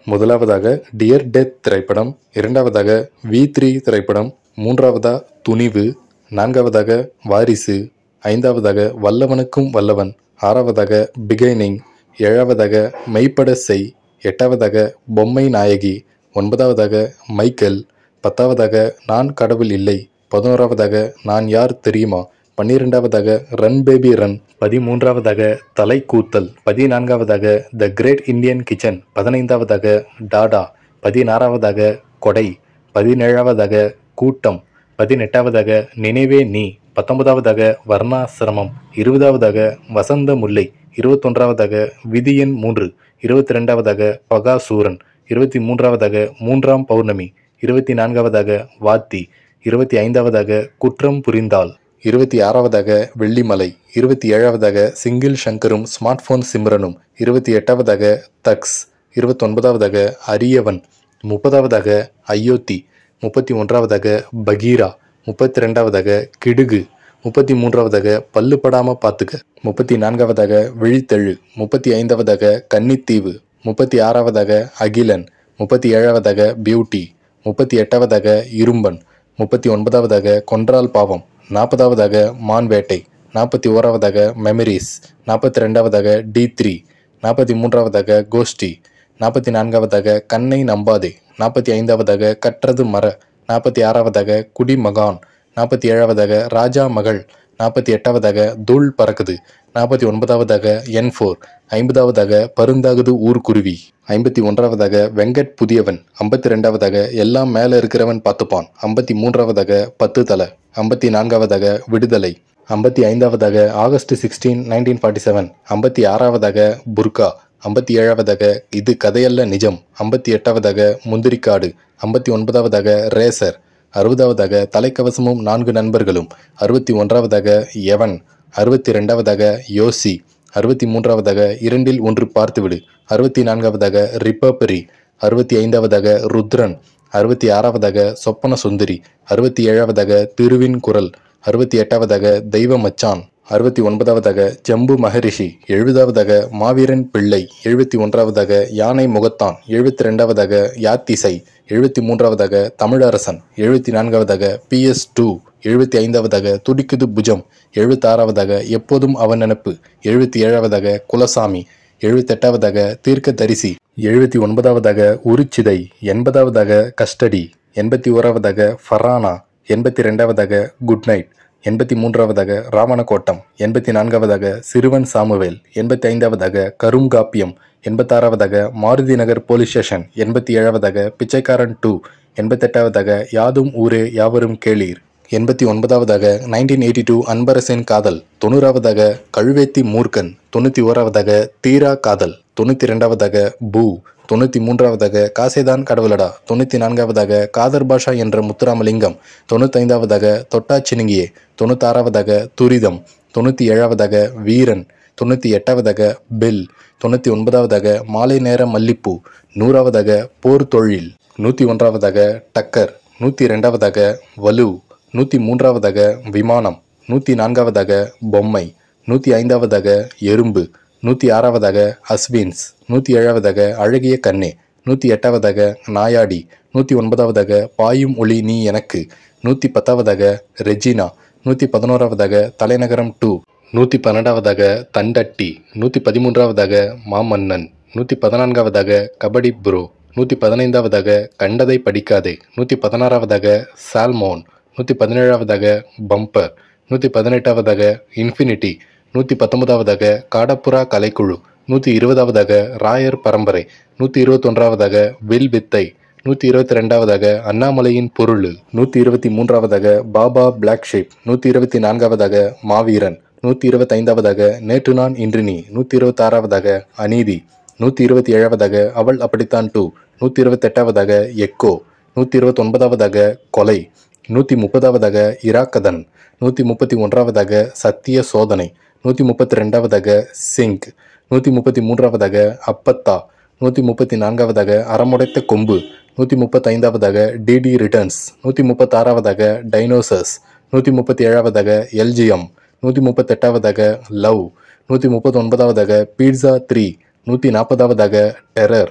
முதலாவதாக dear death திரைப்படம் இரண்டாவதாக வி த்ரீ திரைப்படம் மூன்றாவதா துணிவு நான்காவதாக வாரிசு ஐந்தாவதாக வல்லவனுக்கும் வல்லவன் ஆறாவதாக பிகைனிங் ஏழாவதாக மெய்ப்பட செய் எட்டாவதாக பொம்மை நாயகி ஒன்பதாவதாக மைக்கேல் பத்தாவதாக நான் கடவுள் இல்லை பதினோராவதாக நான் யார் தெரியுமா பன்னிரெண்டாவதாக ரன் பேபி ரன் பதிமூன்றாவதாக தலைக்கூத்தல் பதினான்காவதாக த கிரேட் இந்தியன் கிச்சன் பதினைந்தாவதாக டாடா பதினாறாவதாக கொடை பதினேழாவதாக கூட்டம் பதினெட்டாவதாக நினைவே நீ பத்தொன்பதாவதாக வர்ணாசிரமம் இருபதாவதாக வசந்த முல்லை இருபத்தொன்றாவதாக விதியன் மூன்று இருபத்தி ரெண்டாவதாக பகாசூரன் இருபத்தி மூன்றாவதாக மூன்றாம் பௌர்ணமி இருபத்தி நான்காவதாக வாத்தி இருபத்தி ஐந்தாவதாக குற்றம் புரிந்தால் இருபத்தி ஆறாவதாக வெள்ளிமலை இருபத்தி ஏழாவதாக சிங்கிள் சங்கரும் ஸ்மார்ட் போன் சிம்ரனும் இருபத்தி எட்டாவதாக தக்ஸ் இருபத்தொன்பதாவதாக அரியவன் முப்பதாவதாக அயோத்தி முப்பத்தி ஒன்றாவதாக பகீரா முப்பத்தி ரெண்டாவதாக கிடுகு முப்பத்தி மூன்றாவதாக பல்லு படாம பார்த்துக்க முப்பத்தி நான்காவதாக விழித்தெழு முப்பத்தி ஐந்தாவதாக கன்னித்தீவு முப்பத்தி ஆறாவதாக அகிலன் முப்பத்தி ஏழாவதாக பியூட்டி முப்பத்தி எட்டாவதாக இரும்பன் முப்பத்தி ஒன்பதாவதாக கொன்றால் பாவம் நாற்பதாவதாக மான்வேட்டை நாற்பத்தி ஓராவதாக மெமரிஸ் நாற்பத்தி ரெண்டாவதாக டி த்ரீ நாற்பத்தி மூன்றாவதாக கோஷ்டி நாற்பத்தி நான்காவதாக கண்ணை நம்பாதே நாற்பத்தி ஐந்தாவதாக கற்றது மர நாற்பத்தி ஆறாவதாக குடிமகான் நாற்பத்தி ஏழாவதாக ராஜா மகள் நாற்பத்தி எட்டாவதாக தூள் பறக்குது நாற்பத்தி ஒன்பதாவதாக என் ஃபோர் ஐம்பதாவதாக பருந்தாகுது ஊர்க்குருவி ஐம்பத்தி ஒன்றாவதாக வெங்கட் புதியவன் ஐம்பத்தி ரெண்டாவதாக எல்லாம் மேலே இருக்கிறவன் பார்த்துப்பான் ஐம்பத்தி மூன்றாவதாக பத்து தலை ஐம்பத்தி நான்காவதாக விடுதலை ஐம்பத்தி ஐந்தாவதாக August sixteen nineteen forty seven ஐம்பத்தி ஆறாவதாக புர்கா ஐம்பத்தி ஏழாவதாக இது கதையல்ல நிஜம் ஐம்பத்தி எட்டாவதாக முந்திரிக்காடு ஐம்பத்தி ஒன்பதாவதாக ரேசர் அறுபதாவதாக தலைக்கவசமும் நான்கு நண்பர்களும் அறுபத்தி ஒன்றாவதாக எவன் அறுபத்தி ரெண்டாவதாக யோசி அறுபத்தி மூன்றாவதாக இரண்டில் ஒன்று பார்த்துவிடு அறுபத்தி நான்காவதாக ரிப்பப்பரி அறுபத்தி ஐந்தாவதாக ருத்ரன் அறுபத்தி ஆறாவதாக சொப்பன சுந்தரி அறுபத்தி ஏழாவதாக திருவின் குரல் அறுபத்தி எட்டாவதாக தெய்வ மச்சான் அறுபத்தி ஒன்பதாவதாக ஜம்பு மகரிஷி எழுபதாவதாக மாவீரன் பிள்ளை எழுபத்தி ஒன்றாவதாக யானை முகத்தான் எழுபத்தி ரெண்டாவதாக யாத்திசை எழுபத்தி மூன்றாவதாக தமிழரசன் எழுபத்தி நான்காவதாக பிஎஸ் டூ எழுபத்தி ஐந்தாவதாக துடிக்குது புஜம் எழுபத்தாறாவதாக எப்போதும் அவன் நினப்பு எழுபத்தி ஏழாவதாக குலசாமி எழுபத்தெட்டாவதாக தீர்க்க தரிசி எழுபத்தி ஒன்பதாவதாக உருச்சிதை எண்பதாவதாக கஸ்டடி எண்பத்தி ஓராவதாக ஃபரானா எண்பத்தி ரெண்டாவதாக குட் நைட் எண்பத்தி மூன்றாவதாக ராவணகோட்டம் எண்பத்தி நான்காவதாக சிறுவன் சாமுவேல் எண்பத்தி ஐந்தாவதாக கருங்காப்பியம் எண்பத்தாறாவதாக மாருதி நகர் போலீஸ் ஸ்டேஷன் எண்பத்தி ஏழாவதாக பிச்சைக்காரன் டூ எண்பத்தெட்டாவதாக யாதும் ஊரே யாவரும் கேளீர் எண்பத்தி ஒன்பதாவதாக நைன்டீன் எயிட்டி டூ அன்பரசன் காதல் தொண்ணூறாவதாக கழுவேத்தி மூர்க்கன் தொண்ணூற்றி ஓராவதாக தீரா காதல் தொண்ணூற்றி ரெண்டாவதாக பூ தொண்ணூற்றி மூன்றாவதாக காசேதான் கடவுளடா தொண்ணூற்றி நான்காவதாக காதர் பாஷா என்ற முத்துராமலிங்கம் தொண்ணூத்தைந்தாவதாக தொட்டா சினுங்கியே தொண்ணூத்தாறாவதாக துரிதம் தொண்ணூற்றி ஏழாவதாக வீரன் தொண்ணூற்றி எட்டாவதாக பெல் தொண்ணூற்றி ஒன்பதாவதாக மாலை நேர மல்லிப்பூ நூறாவதாக போர் தொழில் நூற்றி ஒன்றாவதாக டக்கர் நூற்றி ரெண்டாவதாக வலு நூற்றி மூன்றாவதாக விமானம் நூற்றி நான்காவதாக பொம்மை நூற்றி ஐந்தாவதாக எறும்பு நூற்றி ஆறாவதாக அஸ்வின்ஸ் நூற்றி ஏழாவதாக அழகிய கண்ணே நூற்றி எட்டாவதாக நாயாடி நூற்றி ஒன்பதாவதாக பாயும் ஒளி நீ எனக்கு நூற்றி பத்தாவதாக ரெஜினா நூற்றி பதினோராவதாக தலைநகரம் டூ நூற்றி பன்னெண்டாவதாக தண்டட்டி நூற்றி பதிமூன்றாவதாக மாமன்னன் நூற்றி பதினான்காவதாக கபடி ப்ரோ நூற்றி பதினைந்தாவதாக கண்டதை படிக்காதே நூற்றி பதினாறாவதாக சால்மோன் நூற்றி பதினேழாவதாக பம்பர் நூற்றி பதினெட்டாவதாக இன்ஃபினிட்டி நூற்றி பத்தொன்பதாவதாக காடப்புறா கலைக்குழு நூற்றி இருபதாவதாக ராயர் பரம்பரை நூற்றி இருபத்தொன்றாவதாக வில் வித்தை நூற்றி இருபத்தி ரெண்டாவதாக அண்ணாமலையின் பொருள் நூற்றி இருபத்தி மூன்றாவதாக பாபா பிளாக் ஷேப் நூற்றி இருபத்தி நான்காவதாக மாவீரன் நூற்றி இருபத்தைந்தாவதாக நேற்று நான் இன்று நீ நூற்றி இருபத்தாறாவதாக அநீதி நூற்றி இருபத்தி ஏழாவதாக அவள் அப்படித்தான் டூ நூற்றி இருபத்தெட்டாவதாக எக்கோ நூற்றி இருபத்தொன்பதாவதாக கொலை நூற்றி முப்பதாவதாக இராக்கதன் நூற்றி முப்பத்தி ஒன்றாவதாக சத்திய சோதனை நூற்றி முப்பத்தி ரெண்டாவதாக சிங்க் நூற்றி முப்பத்தி மூன்றாவதாக அப்பத்தா நூற்றி முப்பத்தி நான்காவதாக அறமுடைத்த கொம்பு நூற்றி முப்பத்தைந்தாவதாக டிடி ரிட்டர்ன்ஸ் நூற்றி முப்பத்தாறாவதாக டைனோசர்ஸ் நூற்றி முப்பத்தி ஏழாவதாக எல்ஜிஎம் நூற்றி முப்பத்தெட்டாவதாக லவ் நூற்றி முப்பத்தொன்பதாவதாக பீட்சா த்ரீ நூற்றி நாற்பதாவதாக டெரர்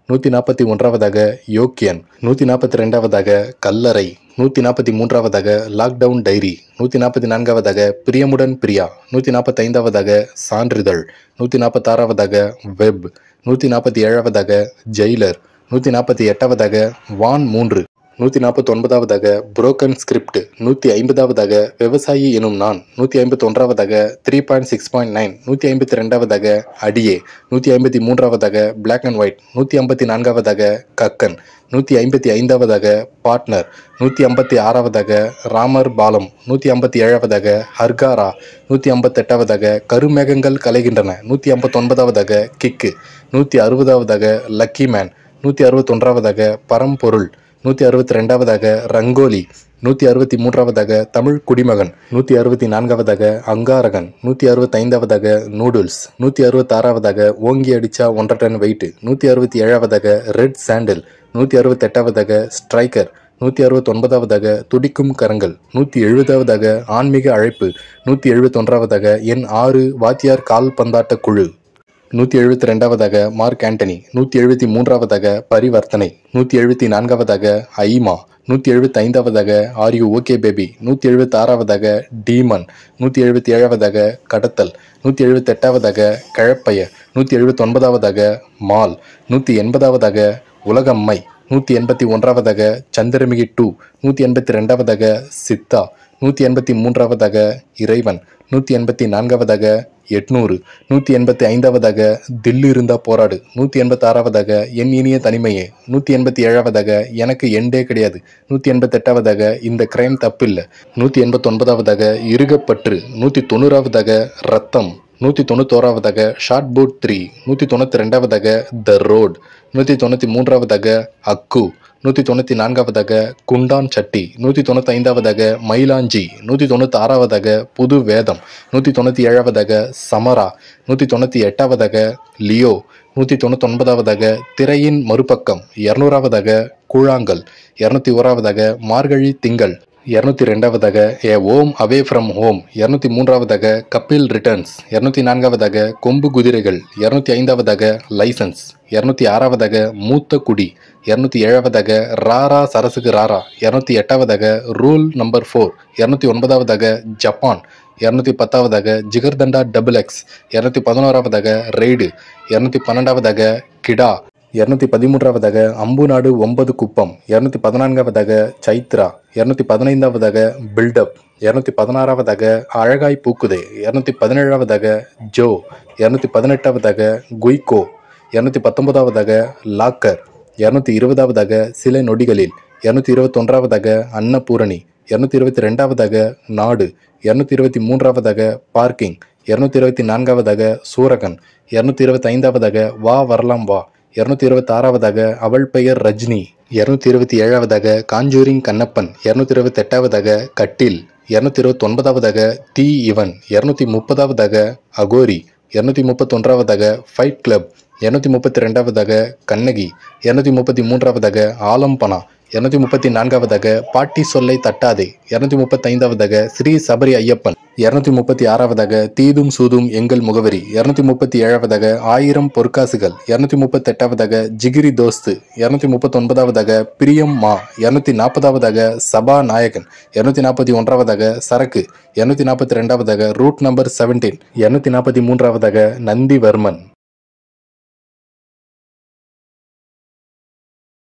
நூற்றி நாற்பத்தி ஒன்றாவதாக யோக்கியன் நூற்றி நாற்பத்தி ரெண்டாவதாக கல்லறை நூற்றி நாற்பத்தி மூன்றாவதாக லாக்டவுன் டைரி நூற்றி நாற்பத்தி நான்காவதாக பிரியமுடன் பிரியா நூற்றி நாற்பத்தி ஐந்தாவதாக சான்றிதழ் நூற்றி நாற்பத்தாறாவதாக வெப் நூற்றி நாற்பத்தி ஏழாவதாக ஜெயிலர் நூற்றி நாற்பத்தி எட்டாவதாக வான் மூன்று நூற்றி நாற்பத்தி ஒன்பதாவதாக புரோக்கன் ஸ்கிரிப்ட் நூற்றி ஐம்பதாவதாக விவசாயி எனும் நான் நூற்றி ஐம்பத்தி ஒன்றாவதாக three point six point nine நூற்றி ஐம்பத்தி ரெண்டாவதாக அடியே நூற்றி ஐம்பத்தி மூன்றாவதாக பிளாக் அண்ட் ஒயிட் நூற்றி ஐம்பத்தி நான்காவதாக கக்கன் நூற்றி ஐம்பத்தி ஐந்தாவதாக பார்ட்னர் நூற்றி ஐம்பத்தி ஆறாவதாக ராமர் பாலம் நூற்றி ஐம்பத்தி ஏழாவதாக ஹர்காரா நூற்றி ஐம்பத்தெட்டாவதாக கருமேகங்கள் கலைகின்றன நூற்றி ஐம்பத்தொன்பதாவதாக கிக்கு நூற்றி அறுபதாவதாக லக்கி மேன் நூற்றி அறுபத்தொன்றாவதாக பரம்பொருள் நூற்றி அறுபத்தி ரெண்டாவதாக ரங்கோலி நூற்றி அறுபத்தி மூன்றாவதாக தமிழ் குடிமகன் நூற்றி அறுபத்தி நான்காவதாக அங்காரகன் நூற்றி அறுபத்தைந்தாவதாக நூடுல்ஸ் நூற்றி அறுபத்தாறாவதாக ஓங்கி அடிச்சா ஒன்றரை டன் வெயிட் நூற்றி அறுபத்தி ஏழாவதாக ரெட் சாண்டில் நூற்றி அறுபத்தெட்டாவதாக ஸ்ட்ரைக்கர் நூற்றி அறுபத்தொன்பதாவதாக துடிக்கும் கரங்கள் நூற்றி எழுபதாவதாக ஆன்மீக அழைப்பு நூற்றி எழுபத்தொன்றாவதாக என் ஆறு வாத்தியார் கால்பந்தாட்ட குழு நூற்றி எழுபத்தி ரெண்டாவதாக மார்க் ஆண்டனி நூற்றி எழுபத்தி மூன்றாவதாக பரிவர்த்தனை நூற்றி எழுபத்தி நான்காவதாக ஐமா நூற்றி எழுபத்தி ஐந்தாவதாக ஆர் யூ ஓகே பேபி நூற்றி எழுபத்தி ஆறாவதாக டீமன் நூற்றி எழுபத்தி ஏழாவதாக கடத்தல் நூற்றி எழுபத்தி எட்டாவதாக கிழப்பைய நூற்றி எழுபத்தி ஒன்பதாவதாக மால் நூற்றி எண்பதாவதாக உலகம்மை நூற்றி எண்பத்தி ஒன்றாவதாக சந்திரமிகி டூ நூற்றி எண்பத்தி ரெண்டாவதாக சித்தா நூற்றி எண்பத்தி மூன்றாவதாக இறைவன் நூற்றி எண்பத்தி நான்காவதாக எட்நூறு நூற்றி எண்பத்தி ஐந்தாவதாக தில்லு இருந்தா போராடு நூற்றி எண்பத்தி ஆறாவதாக என் இனிய தனிமையே நூற்றி எண்பத்தி ஏழாவதாக எனக்கு எண்டே கிடையாது நூற்றி எண்பத்தெட்டாவதாக இந்த கிரைம் தப்பில்லை நூற்றி எண்பத்தொன்பதாவதாக இருகப்பற்று நூற்றி தொண்ணூறாவதாக ரத்தம் நூற்றி தொண்ணூத்தோராவதாக ஷார்ட் போட் த்ரீ நூற்றி தொண்ணூற்றி ரெண்டாவதாக த ரோட் நூற்றி தொண்ணூற்றி மூன்றாவதாக அக்கு நூற்றி தொண்ணூற்றி நான்காவதாக குண்டான் சட்டி நூற்றி தொண்ணூற்றி ஐந்தாவதாக மயிலாஞ்சி நூற்றி தொண்ணூற்றி ஆறாவதாக புது வேதம் நூற்றி தொண்ணூற்றி ஏழாவதாக சமரா நூற்றி தொண்ணூற்றி எட்டாவதாக லியோ நூற்றி தொண்ணூத்தொன்பதாவதாக திரையின் மறுபக்கம் இரநூறாவதாக கூழாங்கல் இரநூத்தி ஓராவதாக மார்கழி திங்கள் இரநூத்தி ரெண்டாவதாக ஏ ஓம் அவே ஃப்ரம் ஹோம் இரநூத்தி மூன்றாவதாக கப்பில் ரிட்டர்ன்ஸ் இரநூத்தி நான்காவதாக கொம்பு குதிரைகள் இரநூத்தி ஐந்தாவதாக லைசன்ஸ் இரநூத்தி ஆறாவதாக மூத்த குடி இரநூத்தி ஏழாவதாக ராரா சரசுக்கு ராரா இரநூத்தி எட்டாவதாக ரூல் நம்பர் ஃபோர் இரநூத்தி ஒன்பதாவதாக ஜப்பான் இரநூத்தி பத்தாவதாக ஜிகர்தண்டா டபுள் எக்ஸ் இரநூத்தி பதினோராவதாக ரெய்டு இரநூத்தி பன்னெண்டாவதாக கிடா இரநூத்தி பதிமூன்றாவதாக அம்புநாடு ஒன்பது குப்பம் இரநூத்தி பதினான்காவதாக சைத்ரா இரநூத்தி பதினைந்தாவதாக பில்டப் இரநூத்தி பதினாறாவதாக அழகாய் பூக்குதே இரநூத்தி பதினேழாவதாக ஜோ இரநூத்தி பதினெட்டாவதாக குய்கோ இரநூத்தி பத்தொன்பதாவதாக லாக்கர் இரநூத்தி இருபதாவதாக சில நொடிகளில் இரநூத்தி இருபத்தொன்றாவதாக அன்னபூரணி இரநூத்தி இருபத்தி ரெண்டாவதாக நாடு இரநூத்தி இருபத்தி மூன்றாவதாக பார்க்கிங் இரநூத்தி இருபத்தி நான்காவதாக சூரகன் இரநூத்தி இருபத்தி ஐந்தாவதாக வா வரலாம் வா இரநூத்தி இருபத்தி ஆறாவதாக அவள் பெயர் ரஜினி இரநூத்தி இருபத்தி ஏழாவதாக காஞ்சூரிங் கண்ணப்பன் இரநூத்தி இருபத்தி எட்டாவதாக கட்டில் இரநூத்தி இருபத்தி ஒன்பதாவதாக தி இவன் இரநூத்தி முப்பதாவதாக அகோரி இரநூத்தி முப்பத்தொன்றாவதாக ஃபைட் கிளப் இரநூத்தி முப்பத்தி ரெண்டாவதாக கண்ணகி இரநூத்தி முப்பத்தி மூன்றாவதாக ஆலம்பனா இரநூத்தி முப்பத்தி நான்காவதாக பாட்டி சொல்லை தட்டாதே இரநூத்தி முப்பத்தைந்தாவதாக ஸ்ரீ சபரி ஐயப்பன் இரநூத்தி முப்பத்தி ஆறாவதாக தீதும் சூதும் எங்கள் முகவரி இரநூத்தி முப்பத்தி ஏழாவதாக ஆயிரம் பொற்காசுகள் இரநூத்தி முப்பத்தெட்டாவதாக ஜிகிரி தோஸ்து இரநூத்தி முப்பத்தொன்பதாவதாக பிரியம் மா இரநூத்தி நாற்பதாவதாக சபா நாயகன் இரநூத்தி நாற்பத்தி ஒன்றாவதாக சரக்கு இரநூத்தி நாற்பத்தி ரெண்டாவதாக ரூட் நம்பர் செவன்டீன் இரநூத்தி நாற்பத்தி மூன்றாவதாக நந்திவர்மன்